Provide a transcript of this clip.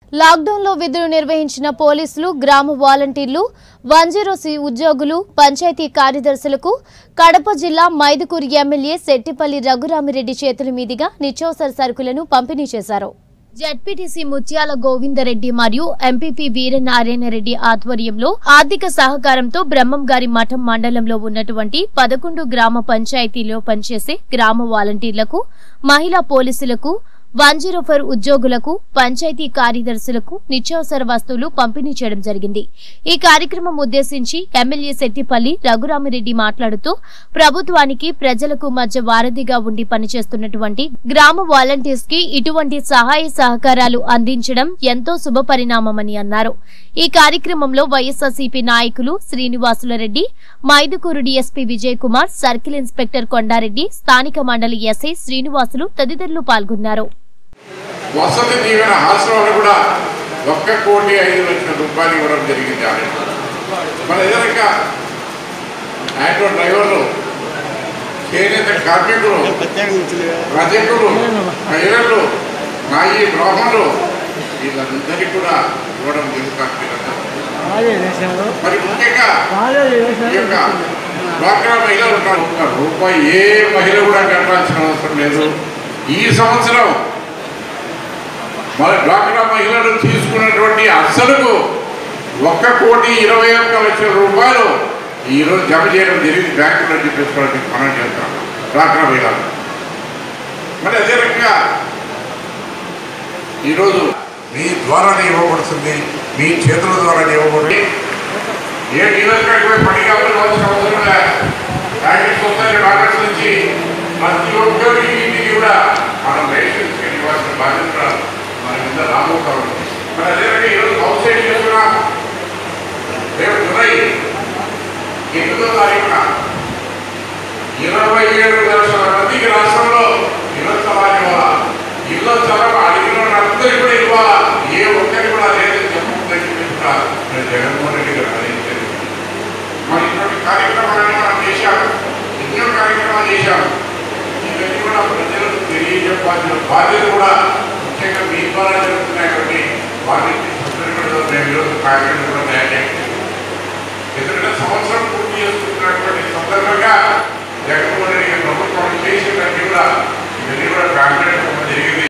లాక్డౌన్లో విధులు నిర్వహించిన పోలీసులు గ్రామ వాలంటీర్లు వన్ జీరో సి ఉద్యోగులు పంచాయతీ కార్యదర్శులకు కడప జిల్లా మైదుకూరు ఎమ్మెల్యే శెట్టిపల్లి రఘురామిరెడ్డి చేతుల మీదుగా నిత్యావసర సరుకులను పంపిణీ చేశారు జడ్పీటీసీ ముత్యాల గోవిందరెడ్డి మరియు ఎంపీపీ వీరనారాయణరెడ్డి ఆధ్వర్యంలో ఆర్థిక సహకారంతో బ్రహ్మం గారి మఠం మండలంలో ఉన్నటువంటి పదకొండు గ్రామ పంచాయతీలో పనిచేసే గ్రామ వాలంటీర్లకు మహిళా పోలీసులకు వన్ జీరో ఫోర్ ఉద్యోగులకు పంచాయతీ కార్యదర్శులకు నిత్యావసర వస్తువులు పంపిణీ చేయడం జరిగింది ఈ కార్యక్రమం ఉద్దేశించి ఎమ్మెల్యే శెట్టిపల్లి రఘురామిరెడ్డి మాట్లాడుతూ ప్రభుత్వానికి ప్రజలకు మధ్య వారధిగా ఉండి పనిచేస్తున్నటువంటి గ్రామ వాలంటీర్స్ కి ఇటువంటి సహాయ సహకారాలు అందించడం ఎంతో శుభపరిణామమని అన్నారు ఈ కార్యక్రమంలో వైఎస్ఆర్సీపీ నాయకులు Srinivasula Reddy Mydukur DSP Vijay Kumar circle inspector Kondareddy స్థానిక మండలి ఎస్ఐ శ్రీనివాసులు తదితరులు పాల్గొన్నారు వసతి దీవెన హాస్టల్ కూడా ఒక్క కోటి ఐదు లక్షల రూపాయలు ఇవ్వడం జరిగింది ఆమె మన ఎదురుగా ఆటో డ్రైవర్లు చేనేత కార్మికులు రజకులు మహిళలు నాయి బ్రాహ్మణులు వీళ్ళందరికీ కూడా ఇవ్వడం జరుగుతుంది వీళ్ళందరూ. బాగా చేశారు మరి ముఖ్యంగా బాగా ఈ చేశారు యొక్క డ్వాక్రా మహిళలు ఉన్నారు ఒక్క రూపాయి ఏ మహిళ కూడా కట్టాల్సిన అవసరం లేదు ఈ సంవత్సరం మన డ్వాక్రా మహిళలు తీసుకున్నటువంటి అస్సలకు ఒక్క కోటి ఇరవై ఒక్క లక్షల రూపాయలు ఈరోజు జమ చేయడం జరిగింది బ్యాంకులో చెప్పేసుకోవడానికి మనం చేస్తాం డ్వాక్రా మహిళలు మరి అదే రకంగా ఈరోజు మీ ద్వారానే ఇవ్వబడుతుంది మీ చేతుల ద్వారానే ఇవ్వబడుతుంది ఏ నియోజకవర్గమే పని కావాల్సిన అవసరం లేదు ప్యాకెట్స్ వస్తాయి డాక్టర్స్ నుంచి ప్రతి ఒక్కరికి ఇంటికి కూడా మనం రేషన్ తీసుకెళ్ళి ఇవ్వాల్సిన బాధ్యత కూడా మన మీద రాబోతాం మరి అదే రకంగా ఈరోజు హౌస్ సైడ్ చేస్తున్నాం రేపు జులై ఎనిమిదో తారీఖున ఇరవై ఏడు లక్షల మందికి రాష్ట్రంలో ఇళ్ల స్థలాలు ఇవ్వాలా ఇళ్ల స్థలం అడిగిన అందరికీ కూడా ఇవ్వాలా ఏ ఒక్కరికి కూడా లేదని చెప్పకుండా చెప్పి కూడా నేను జగన్మోహన్ రెడ్డి గారు ఆదేశించారు మరి ఇటువంటి కార్యక్రమాలను మనం చేశాం ఎన్నో కార్యక్రమాలు చేశాం ఇవన్నీ కూడా ప్రజలకు తెలియజెప్పాల్సిన బాధ్యత కూడా ముఖ్యంగా మీ ద్వారా జరుగుతున్నాయి కాబట్టి వాటిని సందర్భంలో మేము ఈరోజు కార్యక్రమం కూడా తయారు చేయాలి ఎందుకంటే సంవత్సరం పూర్తి చేసుకుంటున్నటువంటి సందర్భంగా జగన్మోహన్ రెడ్డి గారి ప్రభుత్వం చేసినవన్నీ కూడా ఇవన్నీ కూడా కాంగ్రెస్